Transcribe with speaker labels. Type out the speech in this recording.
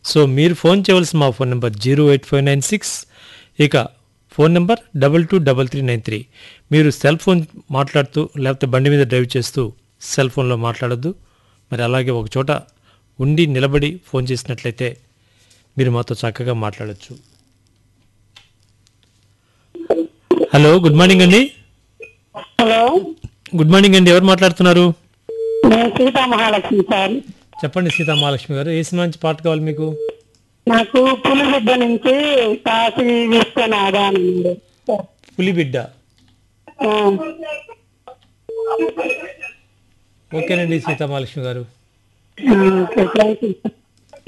Speaker 1: So మీరు phone చేయవలసిన మా phone number zero eight five nine six ఇక phone number double two double three nine three మీరు cell phone మాట్లాడుతూ లేకపోతే బండి మీద డ్రైవ్ చేస్తూ సెల్ ఫోన్లో మాట్లాడొద్దు మరి అలాగే ఒక చోట ఉండి నిలబడి ఫోన్ చేసినట్లయితే మీరు మాతో చక్కగా మాట్లాడొచ్చు హలో గుడ్ మార్నింగ్ అండి
Speaker 2: హలో
Speaker 1: గుడ్ మార్నింగ్ అండి ఎవరు మాట్లాడుతున్నారు
Speaker 2: నేను సీతా మహాలక్ష్మి సార్
Speaker 1: చెప్పండి సీతా మహాలక్ష్మి గారు ఏ సినిమా నుంచి పాట కావాలి మీకు
Speaker 2: నాకు పులిబిడ్డ నుంచి కాశీ విశ్వనాథ అని ఉంది.
Speaker 1: పులిబిడ్డ
Speaker 2: ఆ,
Speaker 1: ఓకేనండి సీతా మహాలక్ష్మి గారు
Speaker 2: ఆ, ఓకే థ్యాంక్ యూ సార్